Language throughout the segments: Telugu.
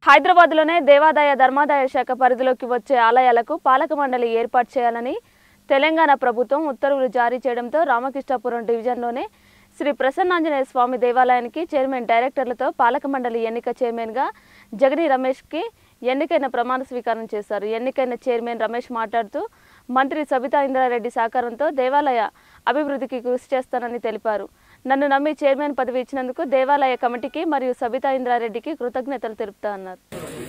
హైదరాబాద్లోనే దేవాదాయ ధర్మాదాయ శాఖ పరిధిలోకి వచ్చే ఆలయాలకు పాలక మండలి ఏర్పాటు చేయాలని తెలంగాణ ప్రభుత్వం ఉత్తర్వులు జారీ చేయడంతో రామకృష్ణాపురం డివిజన్లోనే శ్రీ ప్రసన్నాంజనేయ స్వామి దేవాలయానికి చైర్మన్ డైరెక్టర్లతో పాలక మండలి ఎన్నిక చైర్మన్గా జగని రమేష్కి ఎన్నికైన ప్రమాణ స్వీకారం చేశారు ఎన్నికైన చైర్మన్ రమేష్ మాట్లాడుతూ మంత్రి సబితా ఇంద్రారెడ్డి సహకారంతో దేవాలయ అభివృద్ధికి కృషి చేస్తానని తెలిపారు నన్ను నమ్మి చైర్మన్ పదవి ఇచ్చినందుకు దేవాలయ కమిటీకి మరియు సబితా ఇంద్రారెడ్డికి కృతజ్ఞతలు తెలుపుతా అన్నారు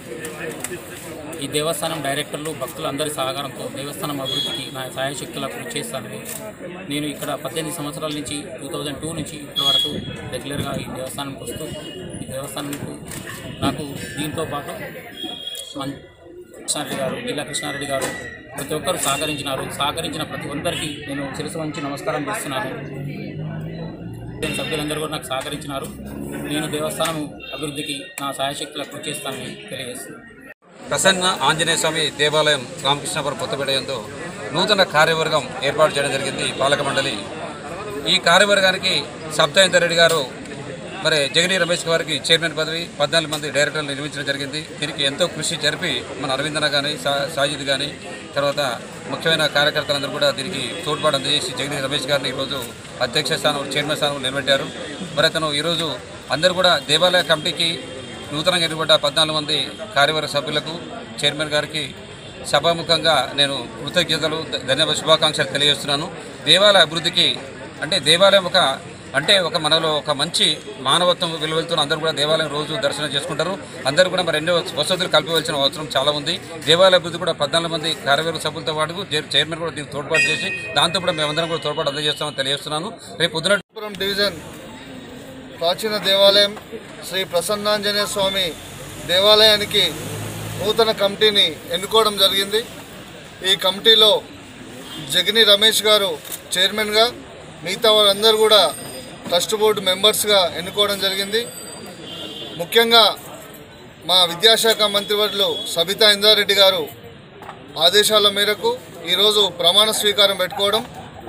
ఈ దేవస్థానం డైరెక్టర్లు భక్తులు అందరి సహకారంతో దేవస్థానం అభివృద్ధికి నా సాయశక్తుల కృషి చేస్తానని నేను ఇక్కడ పద్దెనిమిది సంవత్సరాల నుంచి టూ థౌజండ్ టూ నుంచి ఇప్పటి వరకు రెగ్యులర్గా ఈ దేవస్థానంకి వస్తూ ఈ దేవస్థానంకు నాకు దీంతో పాటు మన్ కృష్ణారెడ్డి గారు జిల్లా కృష్ణారెడ్డి గారు ప్రతి ఒక్కరు సహకరించినారు సహకరించిన ప్రతి ఒక్కరికి నేను శిరస్సు వంచి నమస్కారం చేస్తున్నాను నేను సభ్యులందరూ కూడా నాకు సహకరించినారు నేను దేవస్థానం అభివృద్ధికి నా సాయశక్తుల కృషి చేస్తానని తెలియజేస్తున్నాను ప్రసన్న ఆంజనేయ స్వామి దేవాలయం రామకృష్ణపురం కొత్తపేట యందు నూతన కార్యవర్గం ఏర్పాటు చేయడం జరిగింది పాలక మండలి ఈ కార్యవర్గానికి సబ్తాయిందర్ రెడ్డి గారు మరి జగనీ రమేష్ గారికి చైర్మన్ పదవి పద్నాలుగు మంది డైరెక్టర్లు నిర్మించడం జరిగింది దీనికి ఎంతో కృషి జరిపి మన అరవిందన కానీ సా సాజిద్ కానీ తర్వాత ముఖ్యమైన కార్యకర్తలందరూ కూడా దీనికి తోడ్పాటు అందజేసి జగనీ రమేష్ గారిని ఈరోజు అధ్యక్ష స్థానం చైర్మన్ స్థానం నిలబెట్టారు మరి అతను ఈరోజు అందరూ కూడా దేవాలయ కమిటీకి నూతనంగా ఎన్నుబడ్డ పద్నాలుగు మంది కార్యవర్గ సభ్యులకు చైర్మన్ గారికి సభాముఖంగా నేను కృతజ్ఞతలు ధ- ధన్యవాద శుభాకాంక్షలు తెలియజేస్తున్నాను దేవాలయ అభివృద్ధికి అంటే దేవాలయం ఒక అంటే ఒక మనలో ఒక మంచి మానవత్వం విలువలతో అందరూ కూడా దేవాలయం రోజు దర్శనం చేసుకుంటారు అందరూ కూడా మరి ఎన్నో వసతులు కల్పించవలసిన అవసరం చాలా ఉంది దేవాలయ అభివృద్ధి కూడా పద్నాలుగు మంది కార్యవర్గ సభ్యులతో పాటు చైర్- చైర్మన్ కూడా దీనికి తోడ్పాటు చేసి దాంతో కూడా మేమందరం కూడా తోడ్పాటు అందజేస్తామని తెలియజేస్తున్నాను రేపు పొద్దున పురం డివిజన్ ప్రాచీన దేవాలయం శ్రీ ప్రసన్నాంజనేయ స్వామి దేవాలయానికి నూతన కమిటీని ఎన్నుకోవడం జరిగింది ఈ కమిటీలో జగని రమేష్ గారు చైర్మన్గా మిగతా వారందరూ కూడా ట్రస్ట్ బోర్డు మెంబర్స్గా ఎన్నుకోవడం జరిగింది ముఖ్యంగా మా విద్యాశాఖ మంత్రివర్యులు సబితా ఇందారెడ్డి గారు ఆదేశాల మేరకు ఈరోజు ప్రమాణ స్వీకారం పెట్టుకోవడం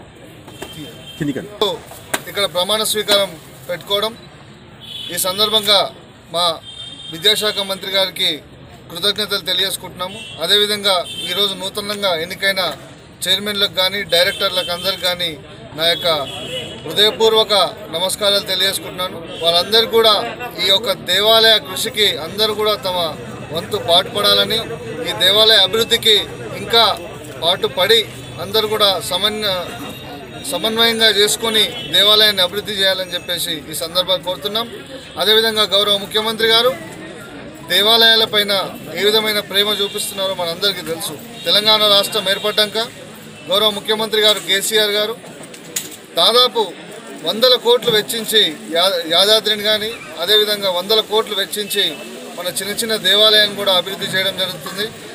ఇక్కడ ప్రమాణ స్వీకారం పెట్టుకోవడం ఈ సందర్భంగా మా విద్యాశాఖ మంత్రి గారికి కృతజ్ఞతలు తెలియజేసుకుంటున్నాము అదేవిధంగా ఈరోజు నూతనంగా ఎన్నికైన చైర్మన్లకు కానీ డైరెక్టర్లకు అందరికి కానీ నా యొక్క హృదయపూర్వక నమస్కారాలు తెలియజేసుకుంటున్నాను వాళ్ళందరూ కూడా ఈ యొక్క దేవాలయ కృషికి అందరూ కూడా తమ వంతు పాటుపడాలని ఈ దేవాలయ అభివృద్ధికి ఇంకా పాటుపడి అందరూ కూడా సమన్వయ సమన్వయంగా చేసుకొని దేవాలయాన్ని అభివృద్ధి చేయాలని చెప్పేసి ఈ సందర్భంగా కోరుతున్నాం అదేవిధంగా గౌరవ ముఖ్యమంత్రి గారు దేవాలయాలపైన ఏ విధమైన ప్రేమ చూపిస్తున్నారో మనందరికీ తెలుసు తెలంగాణ రాష్ట్రం ఏర్పడ్డాక గౌరవ ముఖ్యమంత్రి గారు కేసీఆర్ గారు దాదాపు వందల కోట్లు వెచ్చించి యా యాదాద్రిని కానీ అదేవిధంగా వందల కోట్లు వెచ్చించి మన చిన్న చిన్న దేవాలయాన్ని కూడా అభివృద్ధి చేయడం జరుగుతుంది